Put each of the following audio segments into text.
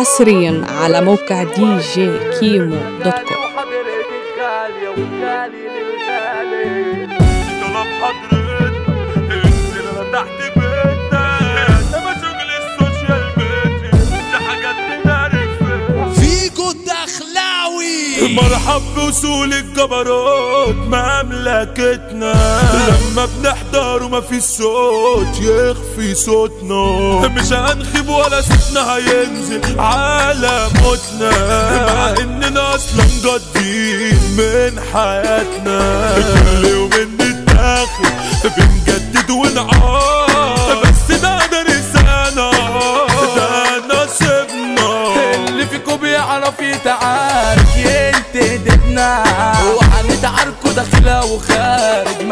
حصريا على موقع دي جي كيمو دوت كوم وحضرتك غالية والغالي للغالي طلب حضرتك انزل انا تحت بيتك انما شغل السوشيال ميديا ده حاجات تنعرف فيكو الدخلاوي مرحب بوصول الجبروت مملكتنا لما بنحضر وما في صوت يخفي صوتنا مش هنخيب ولا صوتنا هينزل على موتنا مع اننا اصلا جادين من حياتنا كل يوم نتاخد بنجدد ونعاد بس ده ده رسالة ده نصيبنا اللي فيكو بيعرف يتعارك ينتدبنا وهنتعاركوا داخلة وخارج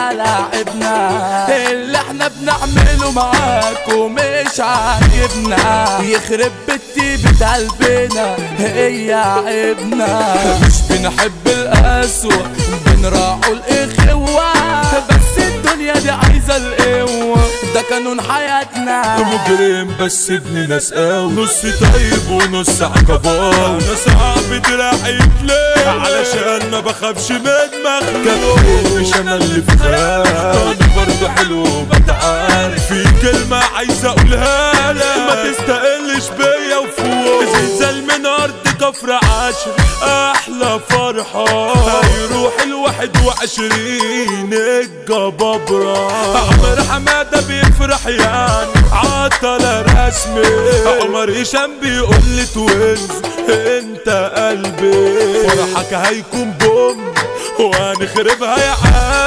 ملاعبنا اللي احنا بنعمله معاكوا مش عاجبنا يخرب بيتي بيت قلبنا هي عيبنا مش بنحب القسوة بنراعوا الإخوة بس الدنيا دي عايزة القوة ده قانون حياتنا مجرم بس ابن ناس قوي نص طيب ونص عقباوي انا صعب دراعي يتلي علشان ما بخافش من مخلوق مش انا اللي في انا برضه حلو بتعارف في كلمة عايز اقولها لك ما تستقلش بيا وفوق زلزال من ارض كفر عشر احلى فرحة هيروح الواحد وعشرين الجبابرة عمر حمادة بيفرح يعني عطلة رسمي عمر هشام بيقول لي توينز انت قلبي فرحك هيكون بوم وهنخربها يا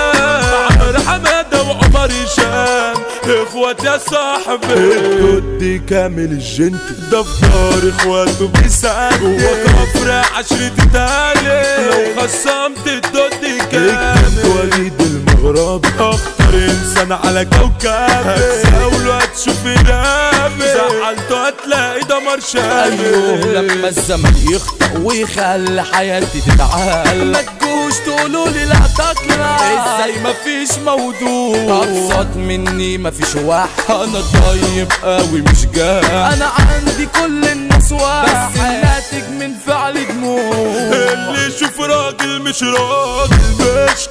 عم عمر حمادة وعمر هشام اخوات يا صاحبي الجد كامل الجنت ده في دار اخواته بيساعد جوا كفر عشرة تالي لو خصمت الدود كامل وليد المغرب اخطر انسان على كوكب هتساوله هتشوف رامي زعلته هتلاقي دمر ايوه شامل لما الزمن يخطأ ويخلي حياتي تتعال ما تجوش تقولوا لي لا تكره ازاي مفيش موضوع ابسط مني مفيش واحد انا طيب قوي مش جاه انا عندي كل الناس واحد بس الناتج من فعل دموع اللي يشوف راجل مش راجل مش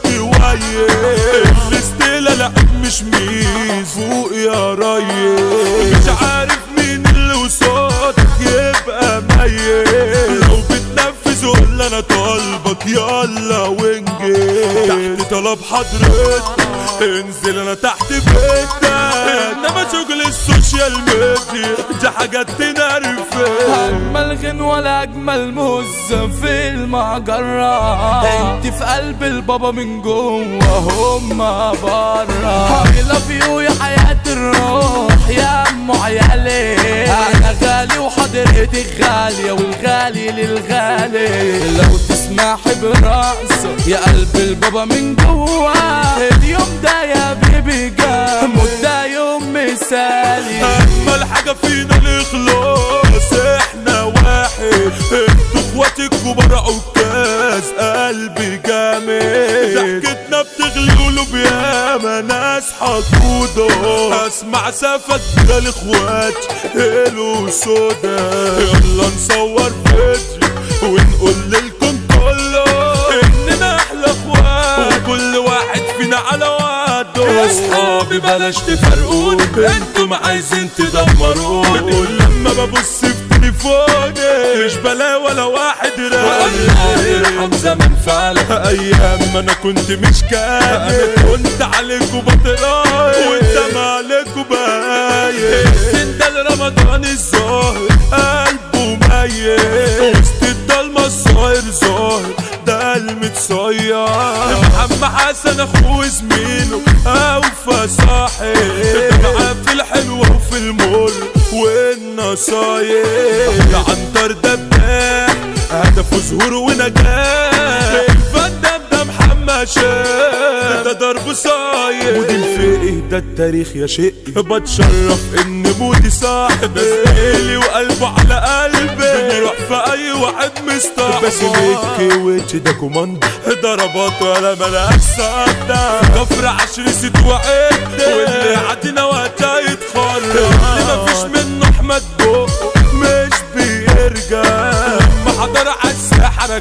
كويس اللي استيلا لا مش مين فوق يا ريس مش عارف مين اللي وصادك يبقى ميت لو بتنفذ ولا انا طالبك يلا وانجز تحت طلب حضرتك انزل انا تحت بيتك انما شغل السوشيال ميديا دي حاجات تنرفز اجمل غن ولا اجمل مزة في المجرة انت في قلب البابا من جوه هما برا I love you يا حياة الروح يا ام عيالي انا غالي وحضرتك غالية والغالي للغالي لو تسمحي براسه يا قلب البابا من جوه اليوم ده يا بيبي جام ده يوم مثالي اجمل حاجه فينا الاخلاص احنا واحد انتوا اخواتي الكبار عكاز قلبي جامد ضحكتنا بتغلي قلوب ياما ناس حقوده اسمع سفك ده الاخوات الو سودا يلا نصور فيديو ونقول للكم كله اننا احلى اخوات وكل واحد فينا على وعده يا اصحابي بلاش تفرقوني انتم عايزين تدمروني ولما ببص في تليفوني مش بلاقي ولا واحد راني يرحم زمان فعلا ايام ما انا كنت مش كامل انا كنت عليكوا بطراي وانت ما عليكوا باين السن ده لرمضان الظاهر قلبه ميت وسط الضلمه الصاير ظاهر ده المتصير محمد حسن اخوه زميله اوفى صاحب معاه في الحلوه وفي المر والنصايح ده عنتر دباح هدفه ظهور ونجاح الفن ده محمد شاه ده ضرب صاير مودي الفقه ده التاريخ يا شقي بتشرف ان مودي صاحب زميلي وقلبه على قلبي بنروح في اي واحد مستحب بس ميكي ويتش ده كوماند ضربات ولا ملاك صدى كفر عشر ست وعد واللي عدينا وقتها يتخرج اللي مفيش منه احمد بقه مش بيه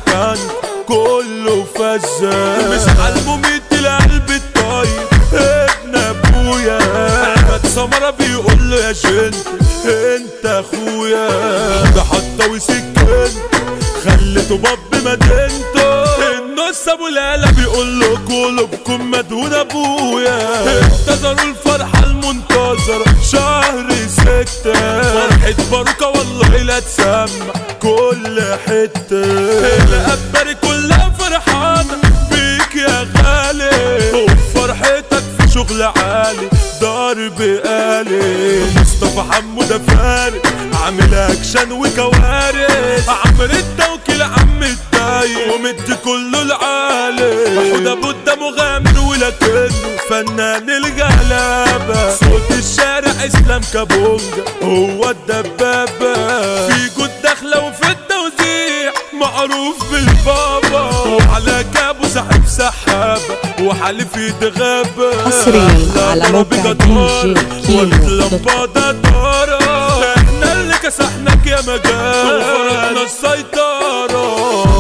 مكان كله فزة مش على المميت القلب الطيب ابن ابويا احمد سمرة بيقول له يا جنت انت اخويا ده حطوي سكنت خليته باب مدينته النص ابو لالا بيقول له قلوبكم مدهون ابويا انتظروا الفرحة المنتظرة شهر ستة فرحة باروكة والله لا تسمع كل حتة الأبري كلها فرحانة بيك يا غالي وفرحتك في شغل عالي ضرب آلي مصطفى حمو ده فارق عامل اكشن وكوارث عمرو التوكيل عم الداي ومدي كله العالي حوده بوده مغامر ولكنه فنان الجلابة صوت الشارع اسلام كابونجا هو الدبابة في جود داخلة وفي التوزيع معروف بالبابا وعلى كابو سحب سحابة وحلف يتغابى حصرياً على موقع دي جي كيمو دوت كوم. واللمبادة دارة احنا اللي كسحناك يا مجال وفرضنا السيطرة